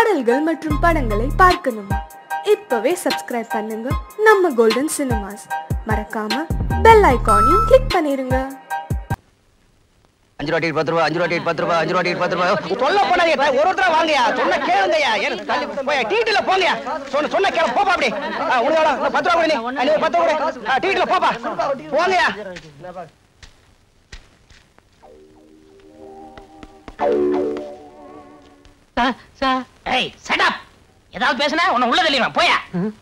பாடல்கள் மற்றும் படங்களை பார்க்கணுமா இப்பவே சப்ஸ்கிரைப் பண்ணுங்க நம்ம கோல்டன் சினிமாஸ் மறக்காம பெல் ஐகானையும் கிளிக் பண்ணிருங்க அஞ்சு ரூபா டிக்கெட் பத்து ரூபா அஞ்சு ரூபா டிக்கெட் பத்து ரூபா அஞ்சு ரூபா டிக்கெட் பத்து ரூபா சொல்ல போனாங்க ஒரு ஒருத்தரா வாங்கயா சொன்ன கேளுங்கயா ஏன் தள்ளி போய் டீட்டில போங்கயா சொன்ன சொன்ன கேளு போப்பா அப்படி உனக்கு எவ்வளவு பத்து ரூபா கொடு நீ நீ பத்து ரூபா கொடு டீட்டில போப்பா போங்கயா ஏய் shut up. ஏதாவது பேசுனா உன்னை உள்ள தள்ளிடுவேன் போயா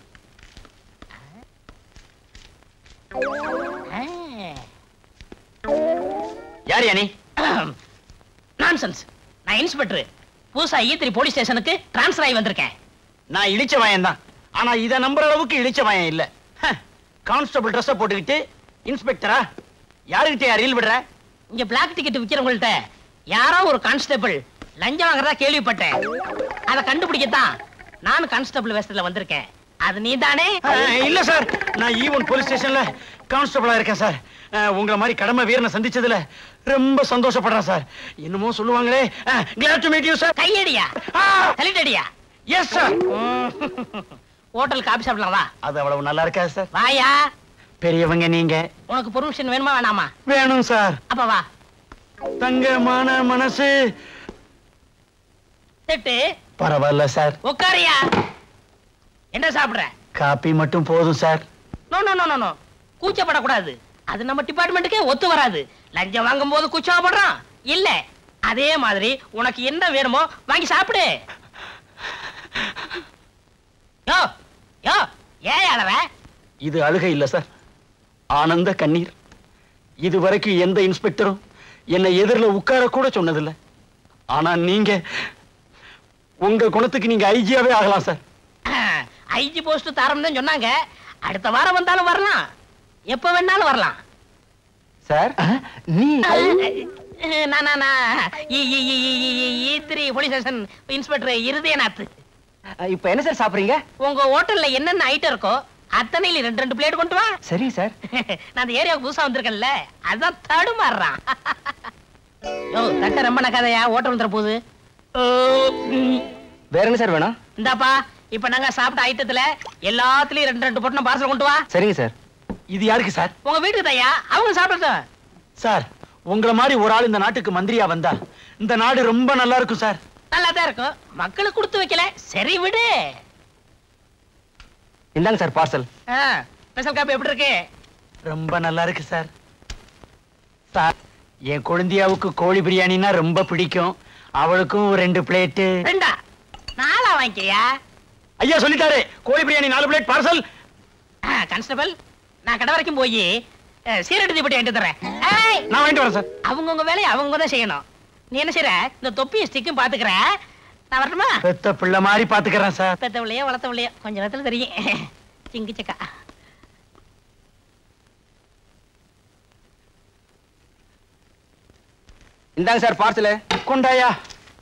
யாரியா நீ நான்சென்ஸ் நான் இன்ஸ்பெக்டர் புதுசா ஈத்திரி போலீஸ் ஸ்டேஷனுக்கு டிரான்ஸ்ஃபர் ஆகி வந்திருக்கேன் நான் இழிச்ச வாயன் தான் ஆனா இத நம்புற அளவுக்கு இழிச்ச வாயன் இல்ல கான்ஸ்டபிள் ட்ரெஸ் போட்டுக்கிட்டு இன்ஸ்பெக்டரா யாருக்கிட்ட ரீல் விடுற இங்க பிளாக் டிக்கெட் விக்கிறவங்கள்ட்ட யாரோ ஒரு கான்ஸ்டபிள் லஞ்சம் வாங்குறதா கேள்விப்பட்டேன் அதை கண்டுபிடிக்கத்தான் நானும் கான்ஸ்டபிள் வேஷத்துல வந்திருக்கேன் அது நீதானே அஹ், இல்ல சார் நான் ஈவன் போலீஸ் ஸ்டேஷன்ல கான்ஸ்டபிளா இருக்கேன் சார் அஹ், உங்களை மாதிரி கடமை வீரனை சந்திச்சதுல ரொம்ப சந்தோஷப்படுறேன் சார் என்னமோ சொல்லுவாங்களே glad to meet you sir கையடியா தள்ளிட்டடியா எஸ் சார் ஹோட்டல் காபி சாப்பிடலாம் வா அது அவ்வளவு நல்லா இருக்காது சார் வாயா பெரியவங்க நீங்க உனக்கு பெர்மிஷன் வேணுமா வேணாமா வேணும் சார் அப்ப வா தங்கமான மனசு திட்டு பரவாயில்ல சார் உட்காரியா என்ன சாப்பிடுற காப்பி மட்டும் போதும் sir no no no no no கூச்சப்படக்கூடாது அது நம்ம டிபார்ட்மெண்ட்டுக்கே ஒத்து வராது லஞ்சம் வாங்கும் போது கூச்சப்படுறோம் இல்ல அதே மாதிரி உனக்கு என்ன வேணுமோ வாங்கி சாப்பிடு யோ யோ ஏன் அளவ இது அழுகை இல்ல சார் ஆனந்த கண்ணீர் இது வரைக்கும் எந்த இன்ஸ்பெக்டரும் என்னை எதிரில் உட்கார கூட சொன்னதில்லை ஆனா நீங்க உங்க குணத்துக்கு நீங்க ஐஜியாவே ஆகலாம் சார் ஐஜி போஸ்ட் தரம் தான் சொன்னாங்க அடுத்த வாரம் வந்தாலும் வரலாம் எப்ப வேணாலும் வரலாம் சார் நீ நான் நான் நான் இ- இ- இ- இ- இ- இ- E three police station inspector Irudhayanath இப்ப என்ன சார் சாப்பிடுறீங்க உங்க ஹோட்டல்ல என்னென்ன ஐட்டம் இருக்கோ அத்தனையில ரெண்டு ரெண்டு பிளேட் கொண்டு வா சரி சார் நான் அந்த ஏரியாவுக்கு புதுசா வந்திருக்கேன்ல அதான் தடுமாறுறான் யோ தட்ட ரொம்ப நக்காதையா ஓட்டம் வந்துற போகுது ஓ, ம். வேற என்ன சார் வேணும் இந்தாப்பா இப்ப நாங்க சாப்பிட்ட ஐட்டத்துல எல்லாத்துலயும் ரெண்டு ரெண்டு பொட்டணம் பார்சல் கொண்டு வா சரிங்க சார் இது யாருக்கு சார் உங்க வீட்டுக்கு தாயா அவங்க சாப்பிடட்டும் சார் உங்களை மாதிரி ஒரு ஆள் இந்த நாட்டுக்கு மந்திரியா வந்தா இந்த நாடு ரொம்ப நல்லா இருக்கும் சார் நல்லா தான் இருக்கும் மக்களுக்கு கொடுத்து வைக்கல சரி விடு இந்தாங்க சார் பார்சல் ஸ்பெஷல் காப்பி எப்படி இருக்கு ரொம்ப நல்லா இருக்கு சார் சார் என் குழந்தையாவுக்கு கோழி பிரியாணினா ரொம்ப பிடிக்கும் அவளுக்கும் ஒரு ரெண்டு பிளேட்டு ரெண்டா நாளா வாங்கிக்கயா ஐயா சொல்லிட்டாரு கோழி பிரியாணி நாலு பிளேட் பார்சல் கான்ஸ்டபிள் நான் கடை வரைக்கும் போய் சீரடி தீப்பட்டி வாங்கிட்டு தரேன் ஏய், நான் வாங்கிட்டு வரேன் சார் அவங்கவங்க வேலையை அவங்க தான் செய்யணும் நீ என்ன செய்யற இந்த தொப்பியும் ஸ்டிக்கும் பாத்துக்கிற நான் வரட்டுமா பெத்த பிள்ளை மாதிரி பாத்துக்கிறேன் சார் பெத்தவளையோ வளர்த்தவளையோ கொஞ்ச நேரத்துல தெரியும் சிங்கு சக்கா இந்தாங்க சார் பார்சல் கொண்டாயா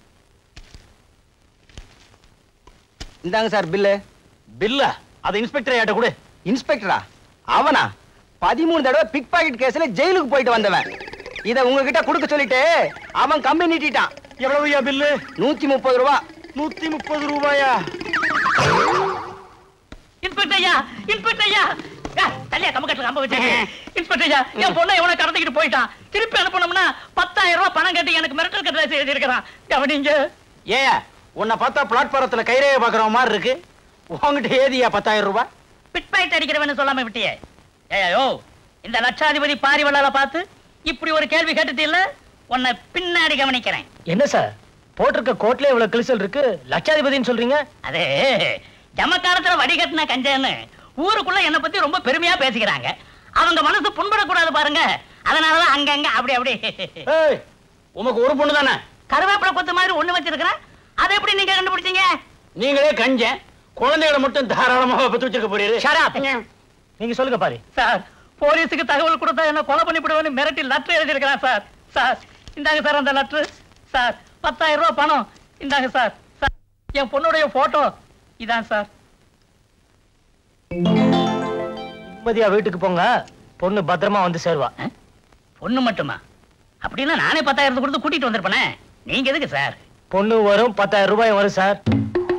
இந்தாங்க சார் பில்லு பில்லா அது இன்ஸ்பெக்டர் ஏட்ட கொடு இன்ஸ்பெக்டரா அவனா பதிமூணு தடவை பிக் பாக்கெட் கேஸ்ல ஜெயிலுக்கு போயிட்டு வந்தவன் இத உங்ககிட்ட கொடுக்க சொல்லிட்டு அவன் கம்பி நீட்டிட்டான் எவ்வளவுயா பில்லு நூத்தி முப்பது ரூபா நூத்தி முப்பது ரூபாயா இன்ஸ்பெக்டர் ஐயா இன்ஸ்பெக்டர் ஐயா யா, தள்ளியா கம்ப கட்டுல கம்ப வச்சு இன்ஸ்பெக்டர் ஐயா என் பொண்ணை எவனை கடத்திக்கிட்டு போயிட்டான் திருப்பி அனுப்பணும்னா பத்தாயிரம் ரூபாய் பணம் கட்டி எனக்கு மிரட்டல் கட்டளை எழுதியிருக்கிறான் கவனிங்க ஏயா உன்னை பார்த்தா பிளாட்பாரத்துல கைரேய பாக்குற மாதிரி இருக்கு உங்ககிட்ட ஏதியா பத்தாயிரம் ரூபாய் பிட் பாயிண்ட் அடிக்கிறவன்னு சொல்லாம விட்டியே ஏயோ இந்த லட்சாதிபதி பாரிவளால பார்த்து இப்படி ஒரு கேள்வி கேட்டுட்டு இல்ல உன்னை பின்னாடி கவனிக்கிறேன் என்ன சார் போட்டிருக்க கோட்ல இவ்வளவு கிழிசல் இருக்கு லட்சாதிபதின்னு சொல்றீங்க அதே ஜமக்காலத்துல வடிகட்டின கஞ்சன்னு ஊருக்குள்ள என்ன பத்தி ரொம்ப பெருமையா பேசிக்கிறாங்க அவங்க மனசு புண்படக்கூடாது பாருங்க அதனாலதான் அங்கங்க அப்படி அப்படி ஏய் உமக்கு ஒரு பொண்ணு தானே கருவேப்பிலை கொத்து மாதிரி ஒண்ணு வச்சிருக்கிறேன் அதை எப்படி நீங்க கண்டுபிடிச்சீங்க நீங்களே கஞ்சன் குழந்தைகளை மட்டும் தாராளமா பத்து வச்சிருக்க போறீரு Shut up. நீங்க சொல்லுங்க பாரு சார் போலீஸுக்கு தகவல் கொடுத்தா என்ன கொலை பண்ணி விடுவேன்னு மிரட்டி லெட்டர் எழுதியிருக்கிறான் சார் சார் இந்தாங்க சார் அந்த லெட்டர் சார் பத்தாயிரம் ரூபாய் பணம் இந்தாங்க சார் சார் என் பொண்ணுடைய போட்டோ இதான் சார் நிம்மதியா வீட்டுக்கு போங்க பொண்ணு பத்திரமா வந்து சேருவா பொண்ணு மட்டுமா அப்படின்னா நானே பத்தாயிரத்து கொடுத்து கூட்டிட்டு வந்திருப்பேனே நீங்க எதுக்கு சார் பொண்ணு வரும் பத்தாயிரம் ரூபாய் வரும் சார்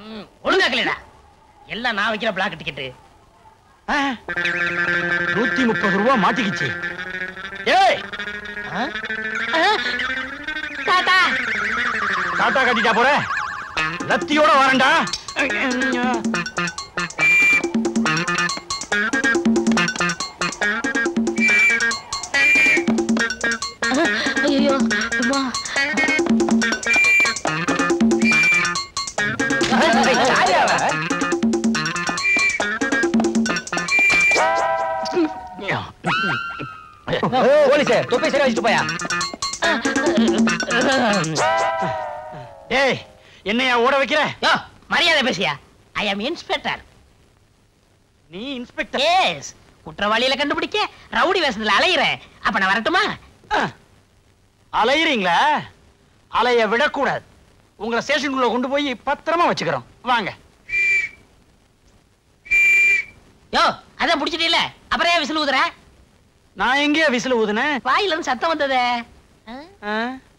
ம், ஒழுங்கா கிளியடா எல்லாம் நான் வைக்கிற பிளாக் டிக்கெட்டு ஆ, நூத்தி முப்பது ரூபா மாட்டிக்கிச்சு ஏய் தாத்தா டாட்டா கட்டிட்டா போற லத்தியோட வரேன்டா ஐயோ அம்மா போலீஸே தொப்பை சரியா வச்சுட்டு போயா ஏய் என்னையா ஓட வைக்கிற யோ மரியாதை பேசியா ஐ அம் இன்ஸ்பெக்டர் நீ இன்ஸ்பெக்டர் எஸ் குற்றவாளியில கண்டுபிடிக்க ரவுடி வேஷத்துல அலையிறேன் அப்ப நான் வரட்டுமா அலையிறீங்களா அலைய விடக்கூடாது உங்களை ஸ்டேஷனுக்குள்ள கொண்டு போய் பத்திரமா வச்சுக்கிறோம் வாங்க யோ அதான் புடிச்சிட்டீல அப்புறம் ஏன் விசில் ஊதுற நான் எங்கேயா விசில் ஊதுனேன் வாயில இருந்து சத்தம் வந்ததே ஆ?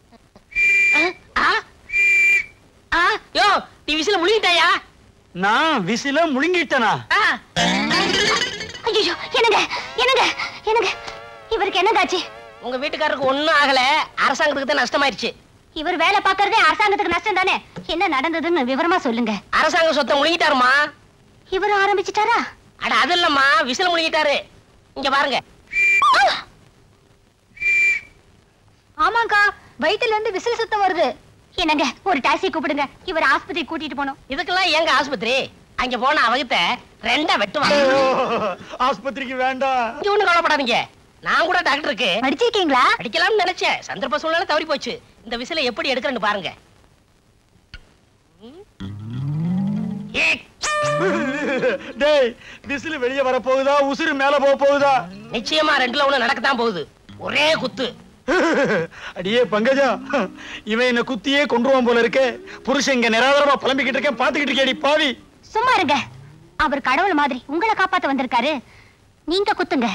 ஆ ஆ யோ நீ விசில முழுகிட்டாயா நான் விசில முழுங்கிட்டனா ஆ ஐயோ என்னங்க என்னங்க என்னங்க இவருக்கு என்னங்காச்சு உங்க வீட்டுக்காரருக்கு ஒண்ணும் ஆகல அரசாங்கத்துக்கு தான் நஷ்டமாயிருச்சு இவர் வேலை பார்க்கறதே அரசாங்கத்துக்கு நஷ்டம் தானே என்ன நடந்ததுன்னு விவரமா சொல்லுங்க அரசாங்க சொத்தை முழுங்கிட்டாருமா இவரும் ஆரம்பிச்சிட்டாரா அட அது இல்லம்மா விசில் முழுங்கிட்டாரு இங்க பாருங்க ஆமாங்கா வயித்துல இருந்து விசில் சுத்தம் வருது என்னங்க ஒரு டாக்ஸி கூப்பிடுங்க இவர் ஆஸ்பத்திரி கூட்டிட்டு போனோம் இதுக்கெல்லாம் எங்க ஆஸ்பத்திரி அங்க போன அவகிட்ட ரெண்டா வெட்டுவான் ஆஸ்பத்திரிக்கு வேண்டாம் இங்க ஒண்ணு கவலைப்படாதீங்க நான் கூட டாக்டருக்கு படிச்சிருக்கீங்களா அடிக்கலாம்னு நினைச்சேன் சந்தர்ப்ப சூழ்நிலை தவறி போச்சு இந்த விசில எப்படி எடுக்கிறேன்னு பாருங்க ஏ, டேய் விசில் வெளிய வர போகுதா உசுறு மேல போக போகுதா நிச்சயமா ரெண்டுல ஒண்ணு நடக்கத்தான் போகுது ஒரே குத்து அடியே பங்கஜா இவன் என்ன குத்தியே கொன்றுவான் போல இருக்கே புருஷன் இங்க நிராதரமா புலம்பிக்கிட்டு இருக்கேன் பாத்துக்கிட்டு இருக்கேடி பாவி சும்மா இருங்க அவர் கடவுள் மாதிரி உங்களை காப்பாத்த வந்திருக்காரு நீங்க குத்துங்க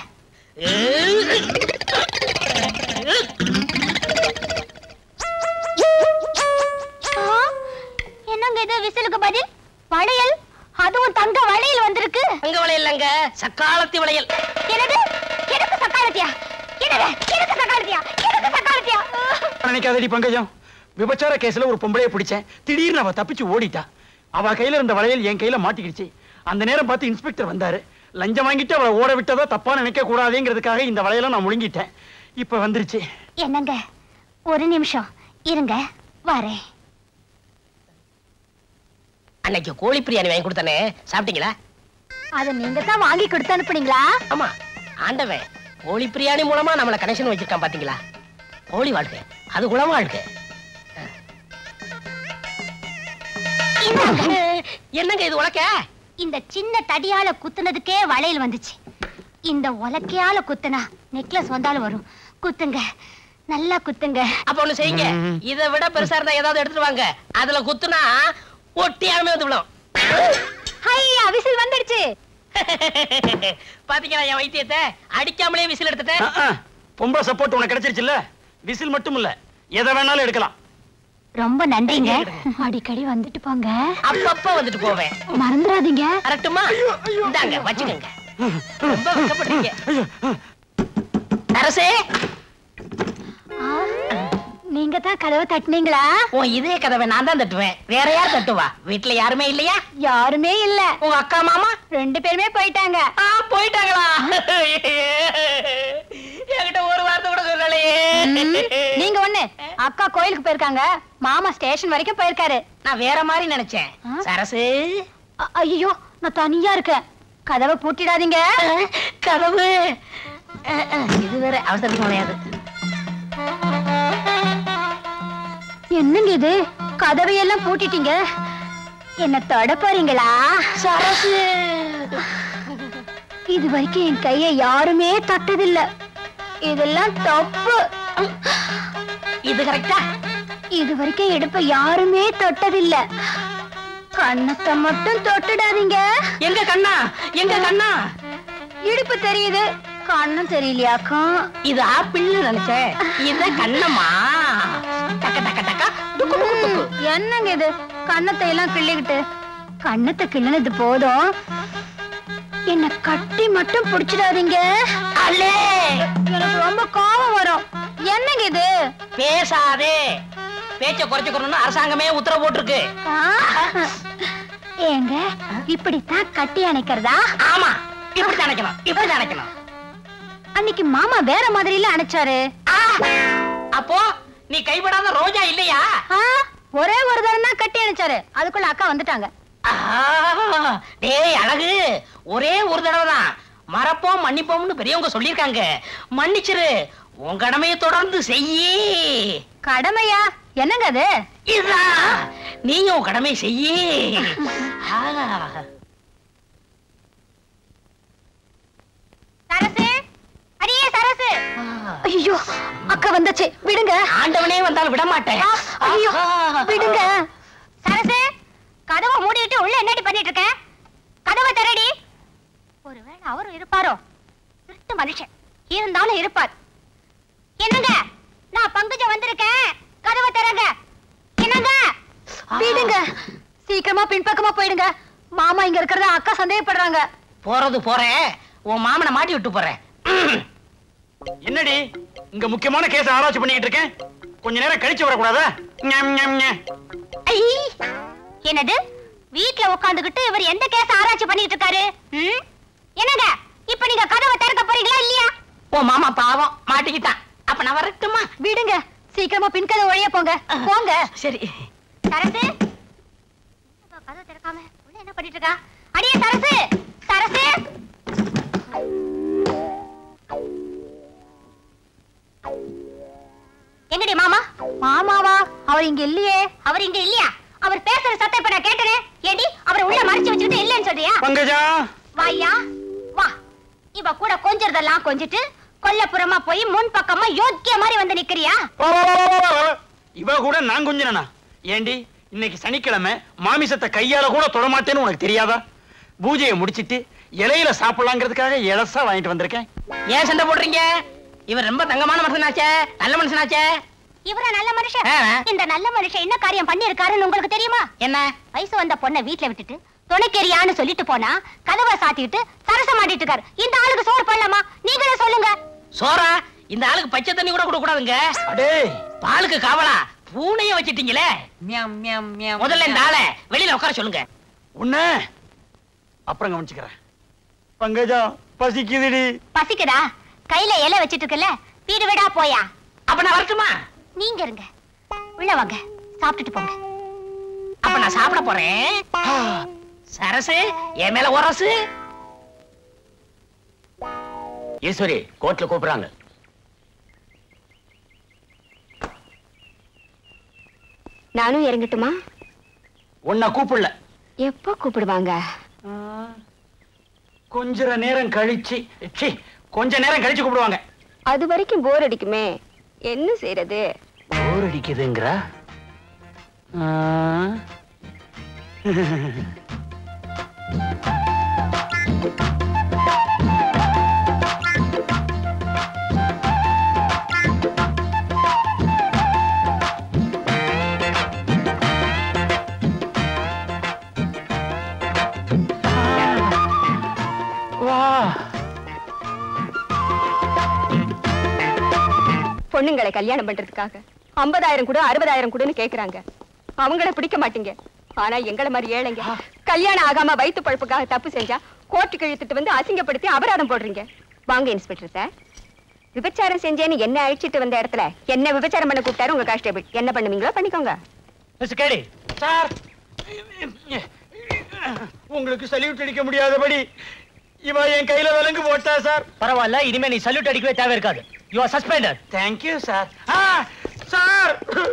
ஆ, என்னங்க இது விசிலுக்கு பதில் வளையல் அதுவும் தங்க வளையல் வந்திருக்கு அங்க வளையல்லங்க சக்காலத்தி வளையல் என்னது எனக்கு சக்காலத்தியா என்னது எனக்கு சக்காலத்தியா எனக்கு சக்காலத்தியா நினைக்காதடி பங்கஜம் விபச்சார கேஸ்ல ஒரு பொம்பளைய பிடிச்சேன் திடீர்னு அவ தப்பிச்சு ஓடிட்டா அவ கையில இருந்த வளையல் என் கையில மாட்டிக்கிடுச்சு அந்த நேரம் பார்த்து இன்ஸ்பெக்டர் வந்தாரு லஞ்சம் வாங்கிட்டு அவளை ஓட விட்டதா தப்பா நினைக்க கூடாதுங்கிறதுக்காக இந்த வளையலை நான் முழுங்கிட்டேன் இப்ப வந்துருச்சு என்னங்க ஒரு நிமிஷம் இருங்க வரேன் அன்னைக்கு கோழி பிரியாணி வாங்கி கொடுத்தானே சாப்பிட்டீங்களா அதை நீங்க தான் வாங்கி கொடுத்து அனுப்புனீங்களா ஆமா ஆண்டவன் கோழி பிரியாணி மூலமா நம்மள கனெக்ஷன் வச்சிருக்கான் பாத்தீங்களா கோழி வாழ்க்கை அது குல வாழ்க்கை இந்தாங்க. என்னங்க இது உலக்க இந்த சின்ன தடியால குத்துனதுக்கே வளையல் வந்துச்சு இந்த உலக்கையால குத்துனா நெக்லஸ் வந்தாலும் வரும் குத்துங்க நல்லா குத்துங்க அப்ப ஒண்ணு செய்யுங்க இதை விட பெருசா இருந்தா ஏதாவது எடுத்துட்டு வாங்க அதுல குத்துனா ஒட்டியாமே வந்து விடும் ஹையா விசில் வந்துடுச்சு பாத்தீங்களா என் வைத்தியத்தை அடிக்காமலே விசில் எடுத்துட்டேன் ஆ, ஆ. பொம்பளை சப்போர்ட் உனக்கு கிடைச்சிருச்சுல்ல விசில் மட்டும் இல்ல எதை வேணாலும் எடுக்கலாம் ரொம்ப நன்றிங்க அடிக்கடி வந்துட்டு போங்க அப்பப்ப வந்துட்டு போவேன் மறந்துடாதீங்க கரெக்டுமா இந்தாங்க வச்சுக்கோங்க ரொம்ப வெக்கப்படுறீங்க அரசே ஆ, நீங்க தான் கதவை தட்டுனீங்களா உன் இதே கதவை நான் தான் தட்டுவேன் வேற யார் தட்டுவா வீட்டுல யாருமே இல்லையா யாருமே இல்ல உங்க அக்கா மாமா ரெண்டு பேருமே போயிட்டாங்க ஆ போயிட்டாங்களா என்கிட்ட ஒரு வார்த்தை கூட சொல்லலையே ம், நீங்க ஒண்ணு அக்கா கோயிலுக்கு போயிருக்காங்க மாமா ஸ்டேஷன் வரைக்கும் போயிருக்காரு நான் வேற மாதிரி நினைச்சேன் ஆ? சரசு அ- ஐயோ நான் தனியா இருக்கேன் கதவை பூட்டிடாதீங்க கதவு அஹ், அஹ், இது வேற அவசரத்துக்கு முடியாது என்னங்க இது கதவையெல்லாம் பூட்டிட்டீங்க என்ன தொட போறீங்களா சரசு இது வரைக்கும் என் கைய யாருமே தொட்டதில்ல இதெல்லாம் தப்பு இது கரெக்டா இது வரைக்கும் இடுப்ப யாருமே தொட்டதில்ல கண்ணத்தை மட்டும் தொட்டுடாதீங்க எங்க கண்ணா எங்க கண்ணா இடுப்பு தெரியுது கண்ணும் தெரியலையாக்கும் இது ஆப்பிள்னு நினைச்சேன் இது கண்ணம்மா டக்க டக்க டக்க டுக்கு டுக்கு டுக்கு என்னங்க இது கண்ணத்தை எல்லாம் கிள்ளிக்கிட்டு கண்ணத்தை கிள்ளனது போதும் என்ன கட்டி மட்டும் பிடிச்சிடாதீங்க அல்லே எனக்கு ரொம்ப கோபம் வரும் என்னங்க இது பேசாதே பேச்ச குறைச்சுக்கணும்னு அரசாங்கமே உத்தரவு போட்டிருக்கு ஆ? ஏங்க இப்படித்தான் கட்டி அணைக்கிறதா ஆமா இப்படி நினைக்கணும் இப்படி நினைக்கணும் அன்னைக்கு மாமா வேற மாதிரில அணைச்சாரு ஆ! அப்போ நீ கைவிடாத ரோஜா இல்லையா ஆ, ஒரே ஒரு தரம் தான் கட்டி அணைச்சாரு அதுக்குள்ள அக்கா வந்துட்டாங்க ஆ, டேய் அழகு ஒரே ஒரு தடவை தான் மறப்போம் மன்னிப்போம்னு பெரியவங்க சொல்லியிருக்காங்க மன்னிச்சிரு உன் கடமையை தொடர்ந்து செய்யி கடமையா என்னங்க அது இதுதான் நீயும் உன் கடமை செய்யி ஆ. சரசு அடியே சரசு ஐயோ அக்கா வந்துச்சு விடுங்க ஆண்டவனே வந்தாலும் விட மாட்டேன் ஆ, ஐயோ ஆஹா. விடுங்க சரசு கதவை மூடிட்டு உள்ள என்னடி பண்ணிட்டு இருக்க கதவை திறடி ஒருவேளை அவரும் இருப்பாரோ திருட்டு மனுஷன் இருந்தாலும் இருப்பார் என்னங்க நான் பங்குஜம் வந்திருக்கேன் கதவை திறங்க என்னங்க விடுங்க சீக்கிரமா பின்பக்கமா போயிடுங்க மாமா இங்க இருக்கிறத அக்கா சந்தேகப்படுறாங்க போறது போறேன் உன் மாமனை மாட்டி விட்டு போறேன் என்னடி இங்க முக்கியமான கேஸ் ஆராய்ச்சி பண்ணிட்டு இருக்கேன் கொஞ்ச நேரம் கழிச்சு வரக்கூடாதா ஞம், ஞம், ஞம். ஐ! என்னது வீட்ல உட்காந்துக்கிட்டு இவர் எந்த கேஸ் ஆராய்ச்சி பண்ணிட்டு இருக்காரு ம்? என்னங்க இப்ப நீங்க கதவை திறக்க போறீங்களா இல்லையா உன் மாமா பாவம் மாட்டிக்கிட்டான் அப்ப நான் வரட்டுமா விடுங்க சீக்கிரமா பின்கதை வழியா போங்க போங்க சரி சரசு என்னப்பா கதவை திறக்காம உள்ள என்ன பண்ணிட்டு இருக்கா அடியே சரசு சரசு எங்கடி மாமா மாமாவா அவர் இங்க இல்லையே அவர் இங்க இல்லையா அவர் பேசுற சத்தம் இப்ப நான் கேட்டனே ஏடி அவரை உள்ள மறைச்சு வச்சுட்டு இல்லைன்னு சொல்றியா பங்கஜா வாயா வா இவ கூட கொஞ்சறதெல்லாம் கொஞ்சிட்டு கொல்லப்புறமா போய் முன் பக்கமா யோக்கிய மாதிரி வந்து நிக்கிறியா வா, வா, வா, வா, வா, வா. இவ கூட நான் கொஞ்சனா ஏண்டி இன்னைக்கு சனிக்கிழமை மாமிசத்தை கையால கூட தொடமாட்டேன்னு உனக்கு தெரியாதா பூஜையை முடிச்சிட்டு இலையில சாப்பிடலாங்கிறதுக்காக இலசா வாங்கிட்டு வந்திருக்கேன் ஏன் சண்டை போடுறீங்க இவர் ரொம்ப தங்கமான மனுஷனாச்சே நல்ல மனுஷனாச்சே இவரா நல்ல மனுஷன் ஆ. இந்த நல்ல மனுஷன் என்ன காரியம் பண்ணிருக்காருன்னு உங்களுக்கு தெரியுமா என்ன வயசு வந்த பொண்ணை வீட்ல விட்டுட்டு துணைக்கெரியான்னு சொல்லிட்டு போனா கதவை சாத்திட்டு சரசம் ஆடிட்டு இருக்காரு இந்த ஆளுக்கு சோறு பண்ணலாமா நீங்களே சொல்லுங்க சோரா இந்த ஆளுக்கு பச்சை தண்ணி கூட கொடுக்க கூடாதுங்க அடே பாலுக்கு காவலா பூனைய வச்சிட்டீங்களே முதல்ல இந்த ஆளை வெளியில உட்கார சொல்லுங்க உன்ன அப்புறம் கவனிச்சுக்கிறேன் பங்கஜா பசிக்குதுடி பசிக்குதா கையில இலை வச்சிட்டு இருக்கல வீடு வீடா போயா அப்ப நான் வரட்டுமா நீங்க இருங்க உள்ள வாங்க சாப்பிட்டுட்டு போங்க அப்ப நான் சாப்பிட போறேன் சரசு என் மேல உரசு ஈஸ்வரி கோர்ட்ல கூப்பிடுறாங்க நானும் இறங்கட்டுமா உன்னை கூப்பிடல எப்போ கூப்பிடுவாங்க கொஞ்ச நேரம் கழிச்சு ச்சீ, கொஞ்ச நேரம் கழிச்சு கூப்பிடுவாங்க அது வரைக்கும் போர் அடிக்குமே என்ன செய்யறது போர் அடிக்குதுங்கிறா ஆ. வா பொண்ணுங்களை கல்யாணம் பண்றதுக்காக ஐம்பதாயிரம் கூட அறுபதாயிரம் கூடன்னு கேக்குறாங்க அவங்கள பிடிக்க மாட்டீங்க ஆனா எங்களை மாதிரி ஏழைங்க கல்யாணம் ஆகாம வயித்து பழப்புக்காக தப்பு செஞ்சா கோர்ட்டுக்கு இழுத்துட்டு வந்து அசிங்கப்படுத்தி அபராதம் போடுறீங்க வாங்க இன்ஸ்பெக்டர் சார் விபச்சாரம் செஞ்சேன்னு என்ன அழிச்சிட்டு வந்த இடத்துல என்ன விபச்சாரம் பண்ண கூப்பிட்டாரு உங்க கான்ஸ்டேபிள் என்ன பண்ணுவீங்களோ பண்ணிக்கோங்க மிஸ்டர் கேடி சார் உங்களுக்கு சல்யூட் அடிக்க முடியாதபடி இவ என் கையில விலங்கு போட்டா சார் பரவாயில்ல இனிமே நீ சல்யூட் அடிக்கவே தேவை இருக்காது you are suspended thank you sir ah sir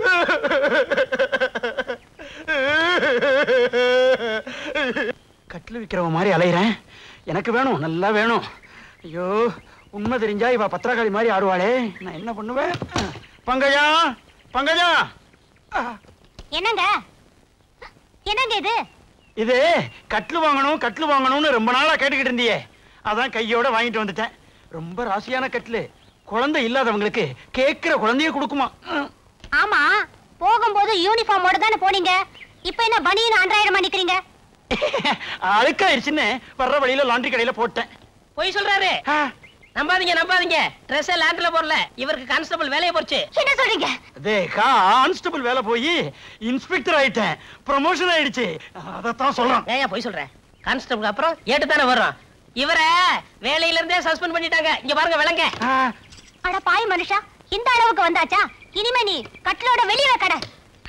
கட்டில் விற்கிறவ மாதிரி அலையிறேன் எனக்கு வேணும் நல்லா வேணும் ஐயோ உண்மை தெரிஞ்சா இவ பத்திரகாளி மாதிரி ஆடுவாளே நான் என்ன பண்ணுவேன் பங்கஜா பங்கஜா ஆ, என்னங்க என்னங்க இது இது கட்லு வாங்கணும் கட்லு வாங்கணும்னு ரொம்ப நாளா கேட்டுக்கிட்டு இருந்தியே அதான் கையோட வாங்கிட்டு வந்துட்டேன் ரொம்ப ராசியான கட்லு குழந்தை இல்லாதவங்களுக்கு கேட்கிற குழந்தைய கொடுக்குமா ம். ஆமா போகும்போது யூனிஃபார்மோட தானே போனீங்க இப்ப என்ன பனியன் அன்றாயிரம் பண்ணிக்கிறீங்க அழுக்காயிருச்சுன்னு வர்ற வழியில லாண்டரி கடையில போட்டேன் பொய் சொல்றாரு ஆ, நம்பாதீங்க நம்பாதீங்க ட்ரெஸ் லேண்ட்ல போடல இவருக்கு கான்ஸ்டபிள் வேலையை போச்சு என்ன சொல்றீங்க அதே கான்ஸ்டபிள் வேலை போய் இன்ஸ்பெக்டர் ஆயிட்டேன் ப்ரமோஷன் ஆயிடுச்சு அதத்தான் சொல்றான் ஏன் பொய் சொல்றேன் கான்ஸ்டபிள் அப்புறம் ஏட்டு தானே வரும் இவரை வேலையில இருந்தே சஸ்பெண்ட் பண்ணிட்டாங்க இங்க பாருங்க விளங்க ஆ, அட பாய் மனுஷா இந்த அளவுக்கு வந்தாச்சா இனிமே நீ கட்டிலோட வெளியே கடை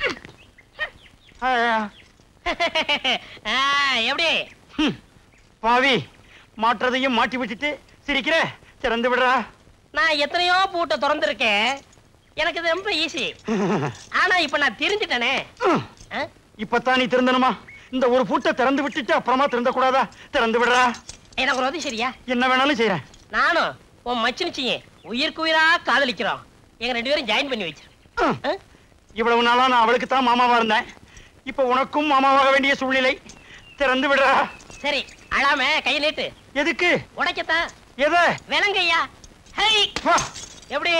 ஆ, ஆ, எப்படி ஹம், பாவி மாற்றதையும் மாட்டி விட்டுட்டு சிரிக்கிற திறந்து விடுறா நான் எத்தனையோ பூட்டை திறந்திருக்கேன் எனக்கு இது ரொம்ப ஈஸி ஆனா இப்ப நான் தெரிஞ்சுட்டேனே ம், ஆ? இப்பத்தான் நீ திறந்தனுமா இந்த ஒரு பூட்டை திறந்து விட்டுட்டு அப்புறமா திறந்த கூடாதா திறந்து விடுறா எனக்கு ஒரு உதவி சரியா என்ன வேணாலும் செய்யறேன் நானும் உன் மச்சினிச்சிங்க உயிருக்கு உயிரா காதலிக்கிறோம் எங்க ரெண்டு பேரும் ஜாயின் பண்ணி வச்சிரு ம். ஆ? இவ்வளவு நாளா நான் அவளுக்கு தான் மாமாவா இருந்தேன் இப்ப உனக்கும் மாமாவாக வேண்டிய சூழ்நிலை திறந்து விடுறா சரி அழாம கையை நீட்டு எதுக்கு உடைக்கத்தான் எதை விலங்கையா ஹை வா. எப்படி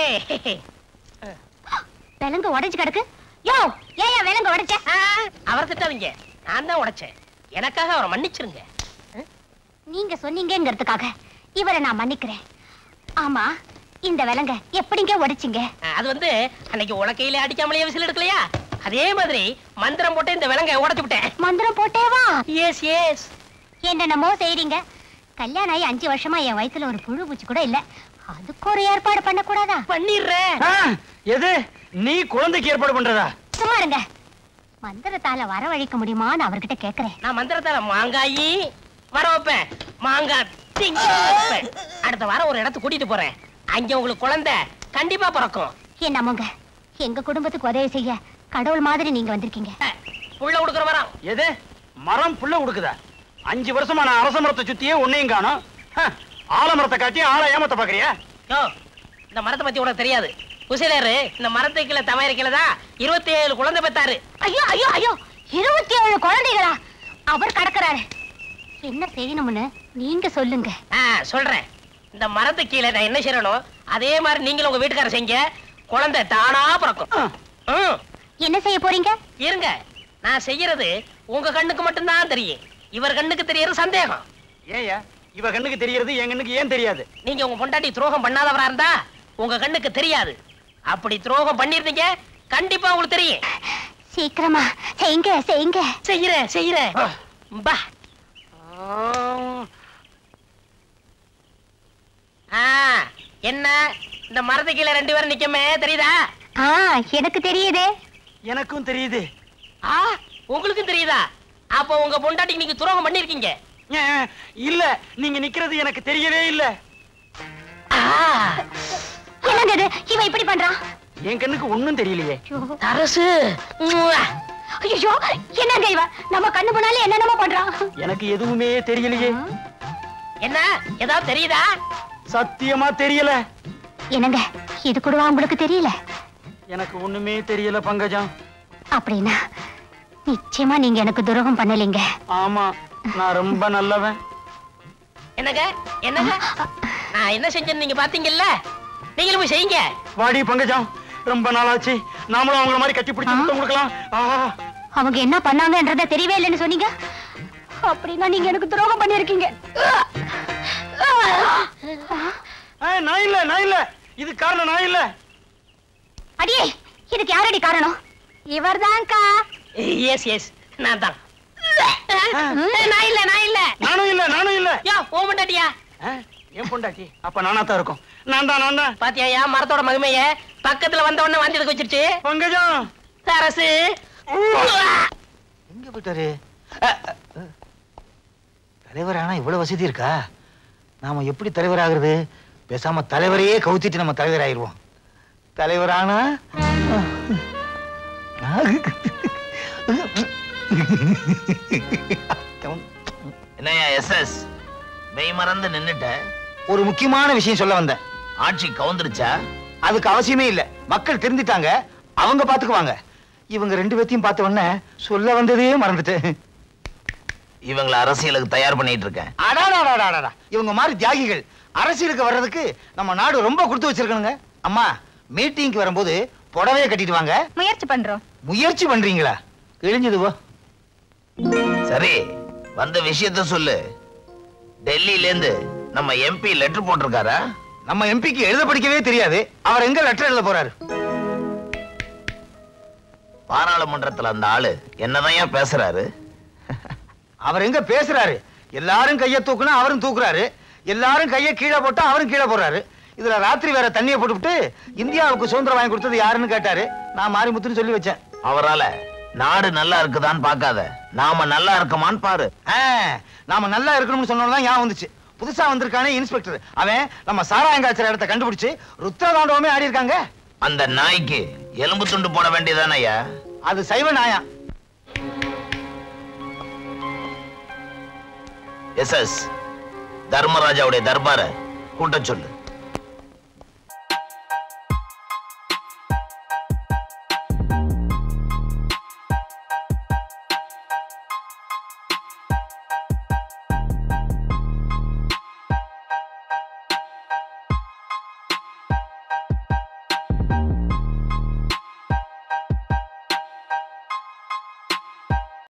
விலங்கு உடைஞ்சு கிடக்கு யோ ஏன் விலங்கு உடைச்ச ஆ, அவரை திட்டாதீங்க நான் தான் உடைச்சேன் எனக்காக அவரை மன்னிச்சிருங்க நீங்க சொன்னீங்கங்கிறதுக்காக இவரை நான் மன்னிக்கிறேன் ஆமா இந்த விலங்க எப்படிங்க உடைச்சிங்க ஆ, அது வந்து அன்னைக்கு உலக்கையில அடிக்காமலேயே விசில் எடுக்கலையா அதே மாதிரி மந்திரம் போட்டு இந்த விலங்கை உடைச்சு விட்டேன் மந்திரம் போட்டேவா எஸ் எஸ் என்னென்னமோ செய்றீங்க கல்யாணம் ஆகி அஞ்சு வருஷமா என் வயித்துல ஒரு புழு பூச்சி கூட இல்ல அதுக்கு ஒரு ஏற்பாடு பண்ணக்கூடாதா பண்ணிடுறேன் ஆ, எது நீ குழந்தைக்கு ஏற்பாடு பண்றதா சும்மா இருங்க மந்திரத்தால வரவழைக்க முடியுமான்னு அவர்கிட்ட கேக்குறேன் நான் மந்திரத்தால மாங்காயி வர வைப்பேன் மாங்காய் திங்க வைப்பேன் அடுத்த வாரம் ஒரு இடத்துக்கு கூட்டிட்டு போறேன் அங்க உங்களுக்கு குழந்தை கண்டிப்பா பிறக்கும் என்னமோங்க எங்க குடும்பத்துக்கு உதவி செய்ய கடவுள் மாதிரி நீங்க வந்திருக்கீங்க ஆ, புள்ள கொடுக்குற வரம் எது மரம் புள்ள கொடுக்குதா அஞ்சு வருஷமா நான் அரச மரத்தை சுத்தியே ஒன்னையும் காணும் ஆலமரத்தை காட்டி ஆளை ஏமாத்த பாக்குறியா யோ இந்த மரத்தை பத்தி உனக்கு தெரியாது குசிலரு இந்த மரத்துக்கு கீழே தவறிக்கல தான் இருபத்தி ஏழு குழந்தை பெத்தாரு ஐயோ ஐயோ ஐயோ இருபத்தி ஏழு குழந்தைகளா அவர் கடக்குறாரு என்ன செய்யணும்னு நீங்க சொல்லுங்க ஆ சொல்றேன் இந்த மரத்துக்கு கீழே நான் என்ன செய்யணும் அதே மாதிரி நீங்களும் உங்க வீட்டுக்காரர் செய்யுங்க குழந்தை தானா பிறக்கும் ம், என்ன செய்ய போறீங்க இருங்க நான் செய்யறது உங்க கண்ணுக்கு மட்டும்தான் தெரியும் இவர் கண்ணுக்கு தெரியறது சந்தேகம் ஏயா இவ கண்ணுக்கு தெரியறது என் கண்ணுக்கு ஏன் தெரியாது நீங்க உங்க பொண்டாட்டி துரோகம் பண்ணாதவரா இருந்தா உங்க கண்ணுக்கு தெரியாது அப்படி துரோகம் பண்ணிருந்தீங்க கண்டிப்பா உங்களுக்கு தெரியும் சீக்கிரமா செய்யுங்க செய்யுங்க செய்யறேன் செய்யறேன் பா ஆ என்ன இந்த மரத்து கீழே ரெண்டு பேரும் நிக்கமே தெரியுதா ஆ எனக்கு தெரியுதே எனக்கும் தெரியுது ஆ உங்களுக்கும் தெரியுதா அப்போ உங்க பொண்டாட்டிக்கு நீங்க துரோகம் பண்ணிருக்கீங்க ஏன், இல்ல நீங்க நிக்கிறது எனக்கு தெரியவே இல்ல என்னங்க இது இவன் இப்படி பண்றான் என் கண்ணுக்கு ஒண்ணும் தெரியலையே அரசு ஐயோ என்னங்க இவன் நம்ம கண்ணு முன்னாலே என்னென்னமோ பண்றான் எனக்கு எதுவுமே தெரியலையே என்ன ஏதாவது தெரியுதா சத்தியமா தெரியல என்னங்க இது கூடவா உங்களுக்கு தெரியல எனக்கு ஒண்ணுமே தெரியல பங்கஜம் அப்படின்னா நிச்சயமா நீங்க எனக்கு துரோகம் பண்ணலீங்க ஆமா நான் ரொம்ப நல்லவன் என்னங்க என்னங்க நான் என்ன செஞ்சேன்னு நீங்க பாத்தீங்கல்ல நீங்களும் போய் செய்யுங்க வாடி பங்கஜம் ரொம்ப நாளாச்சு நாமளும் அவங்கள மாதிரி கட்டி பிடிச்சு முத்தம் கொடுக்கலாம் ஆஹா அவங்க என்ன பண்ணாங்கன்றத தெரியவே இல்லைன்னு சொன்னீங்க அப்படின்னா நீங்க எனக்கு துரோகம் பண்ணிருக்கீங்க ஏய், நான் இல்ல நான் இல்ல இது காரணம் நான் இல்ல அடியே இதுக்கு யாரடி காரணம் இவர்தான்க்கா எஸ் எஸ் நான் தான் நான் இல்ல நான் இல்ல நானும் இல்ல நானும் இல்ல யோ ஓ பொண்டாட்டியா ஆ, என் பொண்டாட்டி அப்ப நானா தான் இருக்கும் நான் தான் நான் தான் பாத்தியா மரத்தோட மகிமைய பக்கத்துல வந்த உடனே வாந்தி எடுக்க வச்சிருச்சு பங்கஜம் அரசு எங்க போயிட்டாரு அ, அ, அ. தலைவர் ஆனா இவ்வளவு வசதி இருக்கா நாம எப்படி தலைவர் ஆகுறது பேசாம தலைவரையே கவுத்திட்டு நம்ம தலைவர் ஆயிருவோம் தலைவர் ஆனா என்னையா எஸ்எஸ் மெய் மறந்து நின்னுட்ட ஒரு முக்கியமான விஷயம் சொல்ல வந்தேன் ஆட்சி கவுந்துருச்சா அதுக்கு அவசியமே இல்ல மக்கள் தெரிஞ்சிட்டாங்க அவங்க பாத்துக்குவாங்க இவங்க ரெண்டு பேத்தையும் பார்த்த உடனே சொல்ல வந்ததே மறந்துட்டேன் இவங்கள அரசியலுக்கு தயார் பண்ணிட்டு இருக்கேன் அடாடாடாடாடா இவங்க மாதிரி தியாகிகள் அரசியலுக்கு வர்றதுக்கு நம்ம நாடு ரொம்ப கொடுத்து வச்சிருக்கணுங்க அம்மா மீட்டிங்க்கு வரும்போது புடவைய கட்டிட்டு வாங்க முயற்சி பண்றோம் முயற்சி பண்றீங்களா கிழிஞ்சது போ சரி வந்த விஷயத்த சொல்லு டெல்லியில இருந்து நம்ம எம்பி லெட்டர் போட்டிருக்காரா நம்ம எம்பிக்கு எழுத படிக்கவே தெரியாது அவர் எங்க லெட்டர் எழுத போறாரு பாராளுமன்றத்துல அந்த ஆளு என்னதான் பேசுறாரு அவர் எங்க பேசுறாரு எல்லாரும் கைய தூக்குனா அவரும் தூக்குறாரு எல்லாரும் கைய கீழே போட்டா அவரும் கீழே போடுறாரு இதுல ராத்திரி வேற தண்ணியை போட்டுவிட்டு இந்தியாவுக்கு சுதந்திரம் வாங்கி கொடுத்தது யாருன்னு கேட்டாரு நான் மாரிமுத்துன்னு சொல்லி வச்சேன் அவரால நாடு நல்லா இருக்குதான்னு பார்க்காத நாம நல்லா இருக்கமான்னு பாரு ஆ, நாம நல்லா இருக்கணும்னு சொன்னோம்தான் ஞாபகம் வந்துச்சு புதுசா வந்திருக்கானே இன்ஸ்பெக்டர் அவன் நம்ம சாராயங்காய்ச்சல் இடத்த கண்டுபிடிச்சு ருத்ரதாண்டவமே ஆடி இருக்காங்க அந்த நாய்க்கு எலும்பு துண்டு போட வேண்டியதானய்யா அது சைவ நாயா எஸ் எஸ் தர்மராஜாவுடைய தர்பார கூட்ட சொல்லு